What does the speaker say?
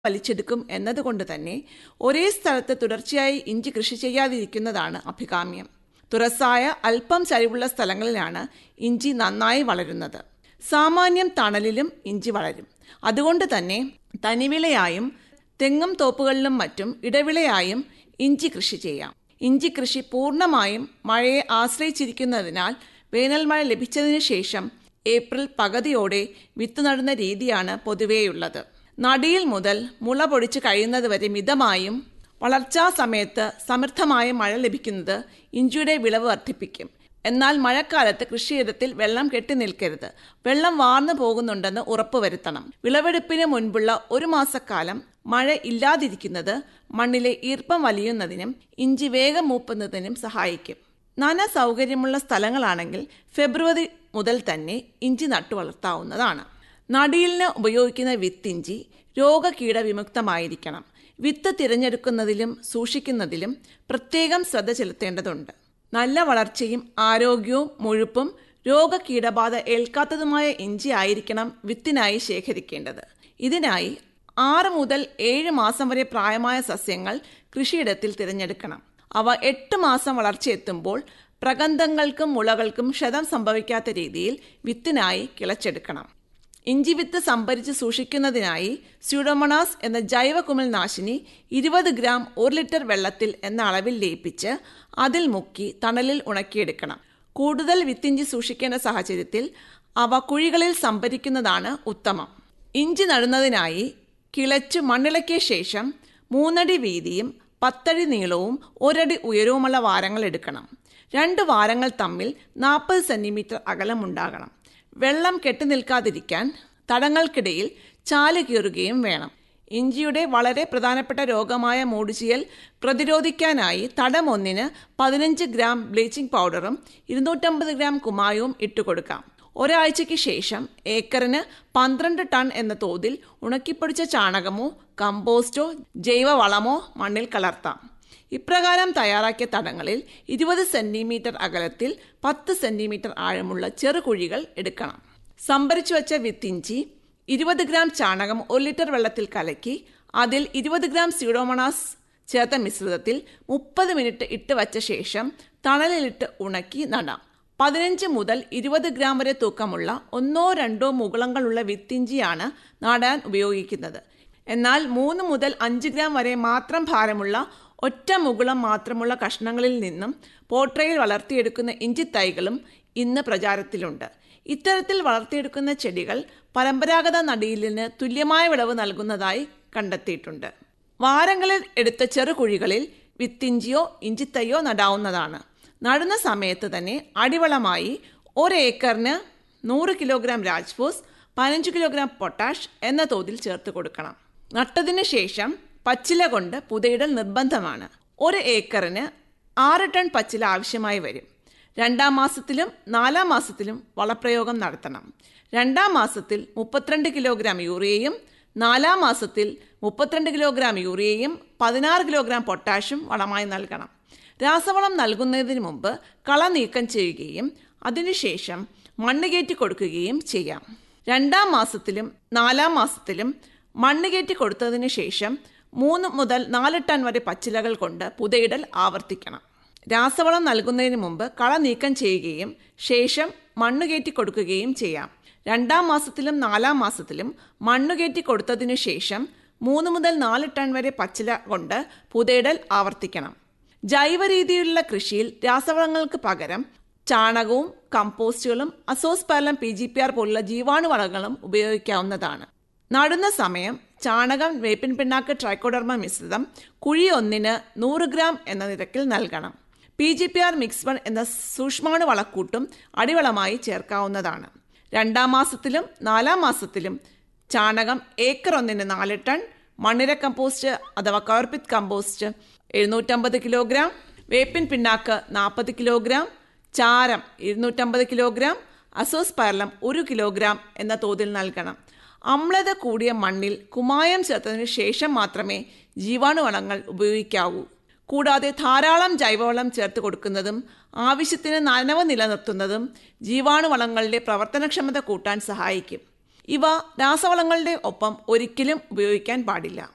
വലിച്ചെടുക്കും എന്നതുകൊണ്ട് തന്നെ ഒരേ സ്ഥലത്ത് തുടർച്ചയായി ഇഞ്ചി കൃഷി ചെയ്യാതിരിക്കുന്നതാണ് അഭികാമ്യം തുറസായ അല്പം ചരിവുള്ള സ്ഥലങ്ങളിലാണ് ഇഞ്ചി നന്നായി വളരുന്നത് സാമാന്യം തണലിലും ഇഞ്ചി വളരും അതുകൊണ്ട് തന്നെ തനിവിളയായും തെങ്ങും തോപ്പുകളിലും മറ്റും ഇടവിളയായും ഇഞ്ചി കൃഷി ചെയ്യാം ഇഞ്ചി കൃഷി പൂർണ്ണമായും മഴയെ ആശ്രയിച്ചിരിക്കുന്നതിനാൽ വേനൽ മഴ ലഭിച്ചതിനു ശേഷം ഏപ്രിൽ പകുതിയോടെ വിത്ത് നടുന്ന രീതിയാണ് പൊതുവെയുള്ളത് നടിയിൽ മുതൽ മുള പൊടിച്ച് കഴിയുന്നതുവരെ മിതമായും വളർച്ചാ സമയത്ത് സമൃദ്ധമായ മഴ ലഭിക്കുന്നത് ഇഞ്ചിയുടെ വിളവ് വർദ്ധിപ്പിക്കും എന്നാൽ മഴക്കാലത്ത് കൃഷിയിടത്തിൽ വെള്ളം കെട്ടി നിൽക്കരുത് വെള്ളം വാർന്നു പോകുന്നുണ്ടെന്ന് ഉറപ്പുവരുത്തണം വിളവെടുപ്പിന് മുൻപുള്ള ഒരു മാസക്കാലം മഴ ഇല്ലാതിരിക്കുന്നത് മണ്ണിലെ ഈർപ്പം വലിയുന്നതിനും ഇഞ്ചി വേഗം മൂപ്പുന്നതിനും സഹായിക്കും നന സൗകര്യമുള്ള സ്ഥലങ്ങളാണെങ്കിൽ ഫെബ്രുവരി മുതൽ തന്നെ ഇഞ്ചി നട്ടു വളർത്താവുന്നതാണ് നടിയിലിന് ഉപയോഗിക്കുന്ന വിത്തിഞ്ചി രോഗകീട വിമുക്തമായിരിക്കണം വിത്ത് തിരഞ്ഞെടുക്കുന്നതിലും സൂക്ഷിക്കുന്നതിലും പ്രത്യേകം ശ്രദ്ധ ചെലുത്തേണ്ടതുണ്ട് നല്ല വളർച്ചയും ആരോഗ്യവും മുഴുപ്പും രോഗകീടബാധ ഏൽക്കാത്തതുമായ ഇഞ്ചി ആയിരിക്കണം വിത്തിനായി ശേഖരിക്കേണ്ടത് ഇതിനായി ആറ് മുതൽ ഏഴ് മാസം വരെ പ്രായമായ സസ്യങ്ങൾ കൃഷിയിടത്തിൽ തിരഞ്ഞെടുക്കണം അവ എട്ട് മാസം വളർച്ചയെത്തുമ്പോൾ പ്രഗന്ധങ്ങൾക്കും മുളകൾക്കും ക്ഷതം സംഭവിക്കാത്ത രീതിയിൽ വിത്തിനായി കിളച്ചെടുക്കണം ഇഞ്ചി വിത്ത് സംഭരിച്ച് സൂക്ഷിക്കുന്നതിനായി സ്യൂഡോമണാസ് എന്ന ജൈവ കുമിൾനാശിനി ഇരുപത് ഗ്രാം ഒരു ലിറ്റർ വെള്ളത്തിൽ എന്ന അളവിൽ ലയിപ്പിച്ച് അതിൽ മുക്കി തണലിൽ ഉണക്കിയെടുക്കണം കൂടുതൽ വിത്തിഞ്ചി സൂക്ഷിക്കേണ്ട സാഹചര്യത്തിൽ അവ കുഴികളിൽ സംഭരിക്കുന്നതാണ് ഉത്തമം ഇഞ്ചി നടുന്നതിനായി കിളച്ചു മണ്ണിളക്കിയ ശേഷം മൂന്നടി വീതിയും പത്തടി നീളവും ഒരടി ഉയരവുമുള്ള വാരങ്ങൾ എടുക്കണം രണ്ട് വാരങ്ങൾ തമ്മിൽ നാൽപ്പത് സെന്റിമീറ്റർ അകലമുണ്ടാകണം വെള്ളം കെട്ടി നിൽക്കാതിരിക്കാൻ തടങ്ങൾക്കിടയിൽ ചാല് കീറുകയും വേണം ഇഞ്ചിയുടെ വളരെ പ്രധാനപ്പെട്ട രോഗമായ മൂടുചിയൽ പ്രതിരോധിക്കാനായി തടം ഒന്നിന് പതിനഞ്ച് ഗ്രാം ബ്ലീച്ചിംഗ് പൗഡറും ഇരുന്നൂറ്റമ്പത് ഗ്രാം കുമായവും ഇട്ടുകൊടുക്കാം ഒരാഴ്ചയ്ക്ക് ശേഷം ഏക്കറിന് പന്ത്രണ്ട് ടൺ എന്ന തോതിൽ ഉണക്കിപ്പൊടിച്ച ചാണകമോ കമ്പോസ്റ്റോ ജൈവവളമോ മണ്ണിൽ കലർത്താം ഇപ്രകാരം തയ്യാറാക്കിയ തടങ്ങളിൽ ഇരുപത് സെന്റിമീറ്റർ അകലത്തിൽ പത്ത് സെന്റിമീറ്റർ ആഴമുള്ള ചെറുകുഴികൾ എടുക്കണം സംഭരിച്ചു വച്ച വിത്തിഞ്ചി ഇരുപത് ഗ്രാം ചാണകം ഒരു ലിറ്റർ വെള്ളത്തിൽ കലക്കി അതിൽ ഇരുപത് ഗ്രാം സ്യൂഡോമണാസ് ചേർത്ത മിശ്രിതത്തിൽ മുപ്പത് മിനിറ്റ് ഇട്ട് വച്ച ശേഷം തണലിലിട്ട് ഉണക്കി നടാം പതിനഞ്ച് മുതൽ ഇരുപത് ഗ്രാം വരെ തൂക്കമുള്ള ഒന്നോ രണ്ടോ മുകുളങ്ങളുള്ള വിത്തിഞ്ചിയാണ് നടാൻ ഉപയോഗിക്കുന്നത് എന്നാൽ മൂന്ന് മുതൽ അഞ്ച് ഗ്രാം വരെ മാത്രം ഭാരമുള്ള ഒറ്റ മുകുളം മാത്രമുള്ള കഷ്ണങ്ങളിൽ നിന്നും പോട്രയിൽ വളർത്തിയെടുക്കുന്ന ഇഞ്ചി തൈകളും ഇന്ന് പ്രചാരത്തിലുണ്ട് ഇത്തരത്തിൽ വളർത്തിയെടുക്കുന്ന ചെടികൾ പരമ്പരാഗത നടീലിന് തുല്യമായ വിളവ് നൽകുന്നതായി കണ്ടെത്തിയിട്ടുണ്ട് വാരങ്ങളിൽ എടുത്ത ചെറുകുഴികളിൽ വിത്തിഞ്ചിയോ ഇഞ്ചിത്തൈയോ നടാവുന്നതാണ് നടുന്ന സമയത്ത് തന്നെ അടിവളമായി ഒരു ഏക്കറിന് നൂറ് കിലോഗ്രാം രാജ്ഫോസ് പതിനഞ്ച് കിലോഗ്രാം പൊട്ടാഷ് എന്ന തോതിൽ ചേർത്ത് കൊടുക്കണം നട്ടതിന് ശേഷം പച്ചില കൊണ്ട് പുതയിടൽ നിർബന്ധമാണ് ഒരു ഏക്കറിന് ആറ് ടൺ പച്ചില ആവശ്യമായി വരും രണ്ടാം മാസത്തിലും നാലാം മാസത്തിലും വളപ്രയോഗം നടത്തണം രണ്ടാം മാസത്തിൽ മുപ്പത്തിരണ്ട് കിലോഗ്രാം യൂറിയയും നാലാം മാസത്തിൽ മുപ്പത്തിരണ്ട് കിലോഗ്രാം യൂറിയയും പതിനാറ് കിലോഗ്രാം പൊട്ടാഷും വളമായി നൽകണം രാസവളം നൽകുന്നതിന് മുമ്പ് കള നീക്കം ചെയ്യുകയും അതിനുശേഷം മണ്ണ് കയറ്റി കൊടുക്കുകയും ചെയ്യാം രണ്ടാം മാസത്തിലും നാലാം മാസത്തിലും മണ്ണ് കയറ്റി കൊടുത്തതിന് ശേഷം മൂന്ന് മുതൽ നാല് ടൺ വരെ പച്ചിലകൾ കൊണ്ട് പുതയിടൽ ആവർത്തിക്കണം രാസവളം നൽകുന്നതിന് മുമ്പ് കള നീക്കം ചെയ്യുകയും ശേഷം മണ്ണ് കയറ്റി കൊടുക്കുകയും ചെയ്യാം രണ്ടാം മാസത്തിലും നാലാം മാസത്തിലും മണ്ണ് കയറ്റി കൊടുത്തതിനു ശേഷം മൂന്ന് മുതൽ നാല് ടൺ വരെ പച്ചില കൊണ്ട് പുതയിടൽ ആവർത്തിക്കണം ജൈവ രീതിയിലുള്ള കൃഷിയിൽ രാസവളങ്ങൾക്ക് പകരം ചാണകവും കമ്പോസ്റ്റുകളും azospirillum P G P R പോലുള്ള ജീവാണുവളങ്ങളും ഉപയോഗിക്കാവുന്നതാണ് നടുന്ന സമയം ചാണകം വേപ്പിൻ പിണ്ണാക്ക് ട്രൈക്കോഡർമ മിശ്രിതം കുഴി ഒന്നിന് നൂറ് ഗ്രാം എന്ന നിരക്കിൽ നൽകണം P G P R mix one എന്ന സൂക്ഷ്മാണു വളക്കൂട്ടും അടിവളമായി ചേർക്കാവുന്നതാണ് രണ്ടാം മാസത്തിലും നാലാം മാസത്തിലും ചാണകം ഏക്കർ ഒന്നിന് നാല് ടൺ മണ്ണിര കമ്പോസ്റ്റ് അഥവാ കവർപിത് കമ്പോസ്റ്റ് എഴുന്നൂറ്റമ്പത് കിലോഗ്രാം വേപ്പിൻ പിണ്ണാക്ക് നാൽപ്പത് കിലോഗ്രാം ചാരം ഇരുന്നൂറ്റമ്പത് കിലോഗ്രാം അസോസ്പൈർലം ഒരു കിലോഗ്രാം എന്ന തോതിൽ നൽകണം അമ്ലത കൂടിയ മണ്ണിൽ കുമായം ചേർത്തതിനു ശേഷം മാത്രമേ ജീവാണുവളങ്ങൾ ഉപയോഗിക്കാവൂ കൂടാതെ ധാരാളം ജൈവവളം ചേർത്ത് കൊടുക്കുന്നതും ആവശ്യത്തിന് നനവ് നിലനിർത്തുന്നതും ജീവാണുവളങ്ങളുടെ പ്രവർത്തനക്ഷമത കൂട്ടാൻ സഹായിക്കും ഇവ രാസവളങ്ങളുടെ ഒപ്പം ഒരിക്കലും ഉപയോഗിക്കാൻ പാടില്ല